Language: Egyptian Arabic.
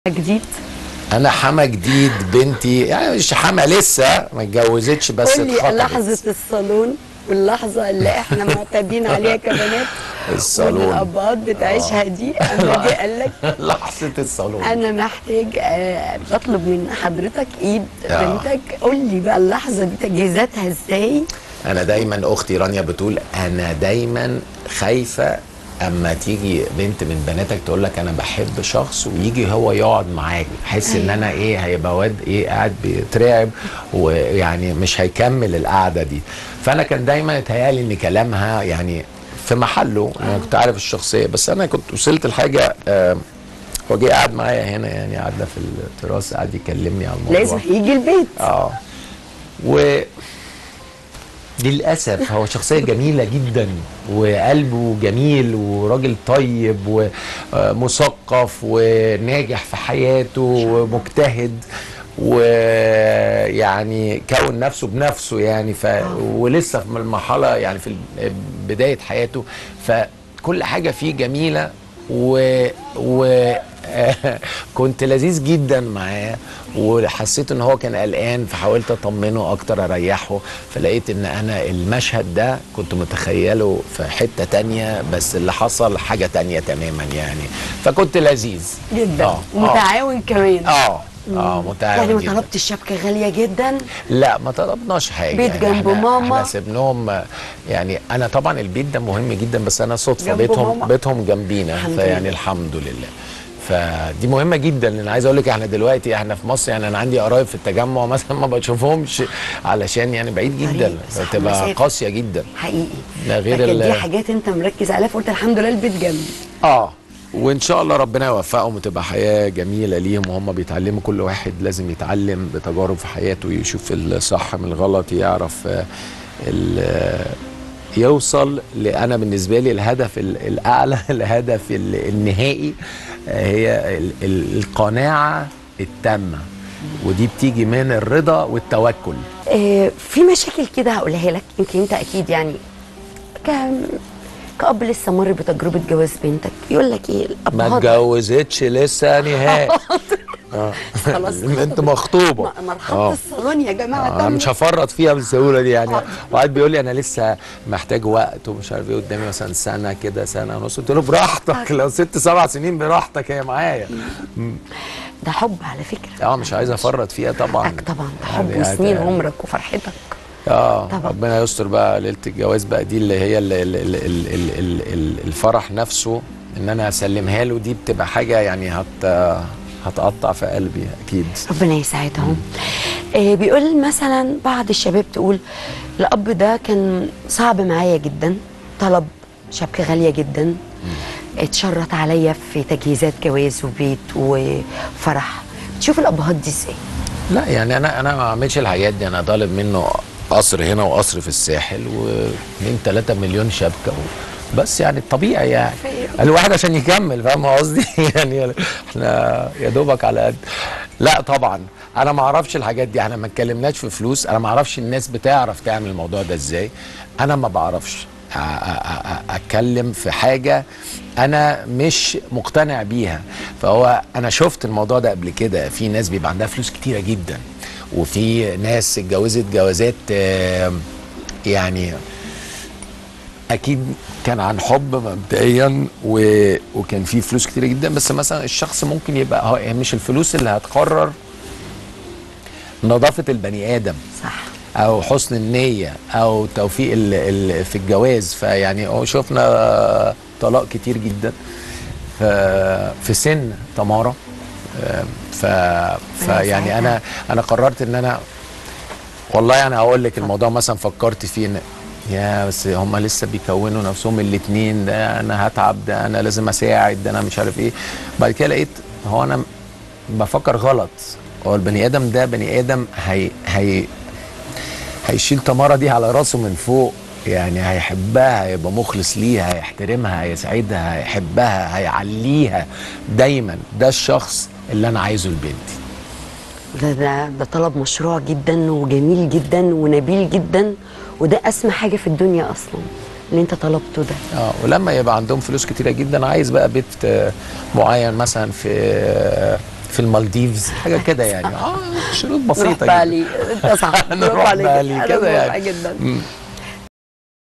جديد انا حما جديد بنتي يعني مش حما لسه ما اتجوزتش بس قول لي اتخطبت لحظة الصالون واللحظة اللي احنا معتادين عليها كبنات الصالون. والابهات بتعيشها دي اما جه قال لك لحظه الصالون انا محتاج آه، بطلب من حضرتك ايد آه. بنتك قول لي بقى اللحظة دي تجهيزاتها ازاي انا دايما اختي رانيا بتقول انا دايما خايفه اما تيجي بنت من بناتك تقول لك انا بحب شخص ويجي هو يقعد معاك احس ان انا ايه هيبقى واد ايه قاعد بيترعب ويعني مش هيكمل القعده دي فانا كان دايما يتهيالي ان كلامها يعني في محله انا كنت عارف الشخصيه بس انا كنت وصلت لحاجه آه، هو جه قاعد معايا هنا يعني قعدنا في التراس قعد يكلمني على الموضوع لازم يجي البيت اه و للاسف هو شخصيه جميله جدا وقلبه جميل وراجل طيب ومثقف وناجح في حياته ومجتهد ويعني كون نفسه بنفسه يعني ف ولسه في المرحله يعني في بدايه حياته فكل حاجه فيه جميله و و كنت لذيذ جدا معاه وحسيت ان هو كان قلقان فحاولت اطمنه اكتر اريحه فلقيت ان انا المشهد ده كنت متخيله في حته تانية بس اللي حصل حاجه تانية تماما يعني فكنت لذيذ جدا اه ومتعاون كمان اه اه متعاون يعني ما جداً. طلبتش شبكة غالية جدا لا ما طلبناش حاجه بيت يعني جنب احنا ماما. احنا سبناهم يعني انا طبعا البيت ده مهم جدا بس انا صدفه جنب بيتهم ماما. بيتهم جنبينا الحمد فيعني لله. الحمد لله فدي مهمه جدا لان عايز اقول لك احنا دلوقتي احنا في مصر يعني انا عندي قرايب في التجمع مثلا ما بشوفهمش علشان يعني بعيد جدا طريق، صح، فتبقى مسافة. قاسيه جدا حقيقي لا غير لكن ال- دي حاجات انت مركز عليها فقلت الحمد لله البيت جنبي اه وان شاء الله ربنا يوفقهم وتبقى حياه جميله ليهم وهم بيتعلموا كل واحد لازم يتعلم بتجارب في حياته يشوف الصح من الغلط يعرف آه، ال- آه، يوصل لانا بالنسبه لي الهدف ال- الاعلى الهدف ال- النهائي آه، هي ال- ال- القناعه التامه ودي بتيجي من الرضا والتوكل آه، في مشاكل كده هقولها لك يمكن انت اكيد يعني ك كأب لسه مر بتجربة جواز بنتك يقول لك ايه ما الأبهات اتجوزتش لسه نهائي آه. خلاص انت مخطوبه م- مرحبا آه. الصالون يا جماعة انا تم. مش هفرط فيها بالسهوله دي يعني وقعد بيقول لي انا لسه محتاج وقت ومش عارف ايه قدامي مثلا سنه كده سنه ونص قلت له براحتك لو ست سبع سنين براحتك هي معايا ده حب على فكرة اه مش عايز افرط فيها طبعا أك طبعا حب يعني وسنين هت- عمرك وفرحتك اه طبعا. ربنا يستر بقى ليله الجواز بقى دي اللي هي ال ال ال ال ال ال ال الفرح نفسه ان انا اسلمها له دي بتبقى حاجه يعني هت هتقطع في قلبي اكيد ربنا يساعدهم آه بيقول مثلا بعض الشباب تقول الأب ده كان صعب معايا جدا طلب شبكة غالية جدا اتشرط عليا في تجهيزات جواز وبيت وفرح تشوف الأبهات دي ازاي لا يعني انا انا ما اعملش الحاجات دي انا طالب منه قصر هنا وقصر في الساحل و2 3 مليون شبكه و... بس يعني الطبيعي يعني الواحد عشان يكمل فاهم قصدي يعني احنا يا دوبك على قد لا طبعا انا ما اعرفش الحاجات دي احنا ما اتكلمناش في فلوس انا ما اعرفش الناس بتعرف تعمل الموضوع ده ازاي انا ما بعرفش أ- أ- أ- اتكلم في حاجه انا مش مقتنع بيها فهو انا شفت الموضوع ده قبل كده في ناس بيبقى عندها فلوس كتيره جدا وفي ناس اتجوزت جوازات آه، يعني اكيد كان عن حب مبدئيا و... وكان في فلوس كتيره جدا بس مثلا الشخص ممكن يبقى هو يعني مش الفلوس اللي هتقرر نظافه البني ادم صح او حسن النيه او توفيق ال ال في الجواز فيعني اه شفنا طلاق كتير جدا ف- في سن تمارا آم، ف فيعني ساعتها. انا انا قررت ان انا والله انا هقول لك الموضوع مثلا فكرت فيه إن يا بس هم لسه بيكونوا نفسهم الاثنين ده انا هتعب ده انا لازم اساعد ده انا مش عارف ايه بعد كده لقيت هو انا بفكر غلط هو البني ادم ده بني ادم هي هي هيشيل تمارة دي على راسه من فوق يعني هيحبها هيبقى مخلص ليها هيحترمها هيسعدها هيحبها هيعليها دايما ده الشخص اللي انا عايزه لبنتي ده ده ده طلب مشروع جدا وجميل جدا ونبيل جدا وده اسمى حاجه في الدنيا اصلا اللي انت طلبته ده اه ولما يبقى عندهم فلوس كتيره جدا عايز بقى بيت آه، معين مثلا في آه، في المالديفز حاجه كده يعني اه شروط نروح بسيطه جدا بالي انت صح برافو نروح عليك بالي أنا كده موافقة يعني جدا مم.